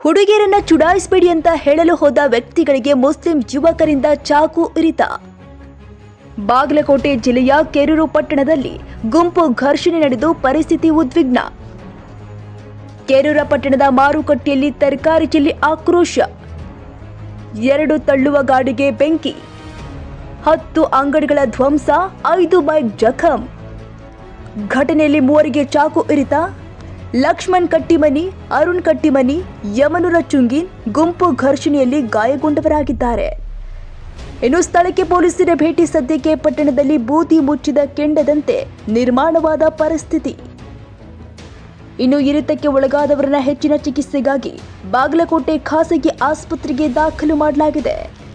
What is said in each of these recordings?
ಹುಡುಗಿಯರನ್ನ ಚುಡಾಯಿಸಬೇಡಿ ಅಂತ ಹೇಳಲು ಹೋದ ವ್ಯಕ್ತಿಗಳಿಗೆ ಮುಸ್ಲಿಂ ಯುವಕರಿಂದ ಚಾಕು ಇರಿತ ಬಾಗಲಕೋಟೆ ಜಿಲ್ಲೆಯ ಕೆರೂರು ಪಟ್ಟಣದಲ್ಲಿ ಗುಂಪು ಘರ್ಷಣೆ ನಡೆದು ಪರಿಸ್ಥಿತಿ ಉದ್ವಿಗ್ನ ಕೆರೂರ ಪಟ್ಟಣದ ಮಾರುಕಟ್ಟೆಯಲ್ಲಿ ತರಕಾರಿ ಚೆಲ್ಲಿ ಆಕ್ರೋಶ ಎರಡು ತಳ್ಳುವ ಗಾಡಿಗೆ ಬೆಂಕಿ ಹತ್ತು ಅಂಗಡಿಗಳ ಧ್ವಂಸ ಐದು ಬೈಕ್ ಜಖಂ ಘಟನೆಯಲ್ಲಿ ಮೂವರಿಗೆ ಚಾಕು ಇರಿತ ಲಕ್ಷ್ಮಣ್ ಕಟ್ಟಿಮನಿ ಅರುಣ್ ಕಟ್ಟಿಮನಿ ಯಮನುರ ಚುಂಗಿನ್ ಗುಂಪು ಘರ್ಷಣೆಯಲ್ಲಿ ಗಾಯಗೊಂಡವರಾಗಿದ್ದಾರೆ ಇನ್ನು ಸ್ಥಳಕ್ಕೆ ಪೊಲೀಸರ ಭೇಟಿ ಸದ್ಯಕ್ಕೆ ಪಟ್ಟಣದಲ್ಲಿ ಬೂದಿ ಮುಚ್ಚಿದ ಕೆಂಡದಂತೆ ನಿರ್ಮಾಣವಾದ ಪರಿಸ್ಥಿತಿ ಇನ್ನು ಇರಿತಕ್ಕೆ ಒಳಗಾದವರನ್ನ ಹೆಚ್ಚಿನ ಚಿಕಿತ್ಸೆಗಾಗಿ ಬಾಗಲಕೋಟೆ ಖಾಸಗಿ ಆಸ್ಪತ್ರೆಗೆ ದಾಖಲು ಮಾಡಲಾಗಿದೆ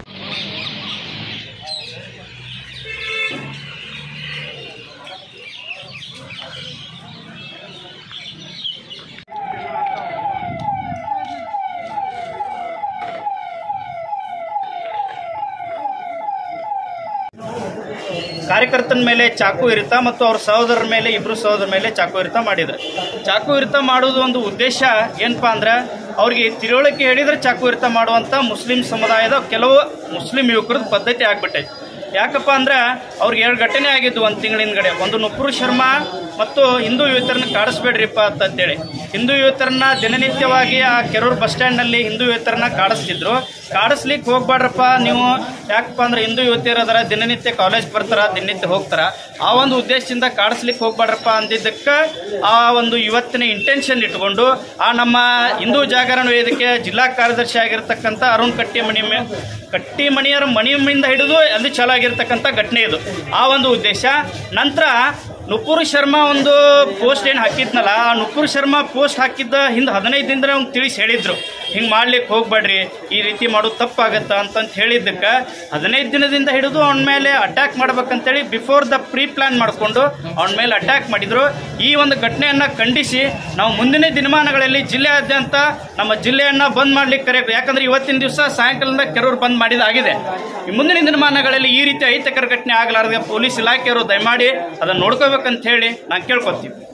ಕಾರ್ಯಕರ್ತನ ಮೇಲೆ ಚಾಕು ಇರಿತ ಮತ್ತು ಅವ್ರ ಸಹೋದರರ ಮೇಲೆ ಇಬ್ರು ಸಹೋದರ ಮೇಲೆ ಚಾಕು ಇರಿತ ಮಾಡಿದ್ರು ಚಾಕು ಇರಿತ ಮಾಡೋದು ಒಂದು ಉದ್ದೇಶ ಏನಪ್ಪಾ ಅಂದ್ರೆ ಅವ್ರಿಗೆ ತಿಳುವಳಿಕೆ ಹೇಳಿದ್ರೆ ಚಾಕು ಇರಿತ ಮಾಡುವಂತ ಮುಸ್ಲಿಂ ಸಮುದಾಯದ ಕೆಲವು ಮುಸ್ಲಿಂ ಯುವಕರದ್ದು ಪದ್ಧತಿ ಆಗ್ಬಿಟ್ಟೈತೆ ಯಾಕಪ್ಪ ಅಂದ್ರೆ ಅವ್ರಿಗೆ ಎರಡು ಘಟನೆ ಆಗಿದ್ದು ಒಂದು ತಿಂಗಳಿಂದಗಡೆ ಒಂದು ನುಪುರು ಶರ್ಮಾ ಮತ್ತು ಹಿಂದೂ ಯುವತರನ್ನ ಕಾಡಿಸ್ಬೇಡ್ರಿಪ್ಪ ಅಂತಂತೇಳಿ ಹಿಂದೂ ಯುವತರನ್ನ ದಿನನಿತ್ಯವಾಗಿ ಆ ಕೆರೂರು ಬಸ್ ಸ್ಟ್ಯಾಂಡ್ನಲ್ಲಿ ಹಿಂದೂ ಯುವತರನ್ನ ಕಾಡಿಸ್ತಿದ್ರು ಕಾಡಿಸ್ಲಿಕ್ಕೆ ಹೋಗ್ಬೇಡ್ರಪ್ಪ ನೀವು ಯಾಕಪ್ಪ ಅಂದ್ರೆ ಹಿಂದೂ ಯುವತಿಯರು ಅದರ ದಿನನಿತ್ಯ ಕಾಲೇಜ್ ಬರ್ತಾರ ದಿನನಿತ್ಯ ಹೋಗ್ತಾರ ಆ ಒಂದು ಉದ್ದೇಶದಿಂದ ಕಾಡಿಸ್ಲಿಕ್ಕೆ ಹೋಗ್ಬೇಡ್ರಪ್ಪ ಅಂದಿದ್ದಕ್ಕೆ ಆ ಒಂದು ಇವತ್ತಿನ ಇಂಟೆನ್ಷನ್ ಇಟ್ಕೊಂಡು ಆ ನಮ್ಮ ಹಿಂದೂ ಜಾಗರಣ ವೇದಿಕೆ ಜಿಲ್ಲಾ ಕಾರ್ಯದರ್ಶಿ ಆಗಿರ್ತಕ್ಕಂಥ ಅರುಣ್ ಕಟ್ಟಿಮಣಿ ಮೇ ಕಟ್ಟಿಮಣಿಯರ ಮಣಿಯಿಂದ ಹಿಡಿದು ಅಲ್ಲಿ ಚಾಲು ಆಗಿರ್ತಕ್ಕಂಥ ಘಟನೆ ಇದು ಆ ಒಂದು ಉದ್ದೇಶ ನಂತರ ನುಪುರ್ ಶರ್ಮಾ ಒಂದು ಪೋಸ್ಟ್ ಏನು ಹಾಕಿದ್ನಲ್ಲ ಆ ನುಪುರ್ ಶರ್ಮಾ ಪೋಸ್ಟ್ ಹಾಕಿದ್ದ ಹಿಂದೆ ಹದಿನೈದು ದಿನದ ಅವ್ನು ತಿಳಿಸಿ ಹೇಳಿದ್ರು ಹಿಂಗೆ ಮಾಡ್ಲಿಕ್ಕೆ ಹೋಗ್ಬೇಡ್ರಿ ಈ ರೀತಿ ಮಾಡೋದು ತಪ್ಪಾಗತ್ತ ಅಂತಂತ ಹೇಳಿದ್ದಕ್ಕೆ ಹದಿನೈದು ದಿನದಿಂದ ಹಿಡಿದು ಅವನ ಮೇಲೆ ಅಟ್ಯಾಕ್ ಮಾಡ್ಬೇಕಂತೇಳಿ ಬಿಫೋರ್ ದ ಪ್ರೀ ಪ್ಲಾನ್ ಮಾಡಿಕೊಂಡು ಅವನ ಮೇಲೆ ಅಟ್ಯಾಕ್ ಮಾಡಿದ್ರು ಈ ಒಂದು ಘಟನೆಯನ್ನ ಖಂಡಿಸಿ ನಾವು ಮುಂದಿನ ದಿನಮಾನಗಳಲ್ಲಿ ಜಿಲ್ಲೆಯಾದ್ಯಂತ ನಮ್ಮ ಜಿಲ್ಲೆಯನ್ನ ಬಂದ್ ಮಾಡ್ಲಿಕ್ಕೆ ಕರೆ ಯಾಕಂದ್ರೆ ಇವತ್ತಿನ ದಿವಸ ಸಾಯಂಕಾಲದಿಂದ ಕೆರೂರು ಬಂದ್ ಮಾಡಿದಾಗಿದೆ ಈ ಮುಂದಿನ ದಿನಮಾನಗಳಲ್ಲಿ ಈ ರೀತಿ ಅಹಿತಕರ ಘಟನೆ ಆಗಲಾರದೆ ಪೊಲೀಸ್ ಇಲಾಖೆಯವರು ದಯಮಾಡಿ ಅದನ್ನ ನೋಡ್ಕೋಬೇಕಂತ ಹೇಳಿ ನಾನು ಕೇಳ್ಕೊತೀವಿ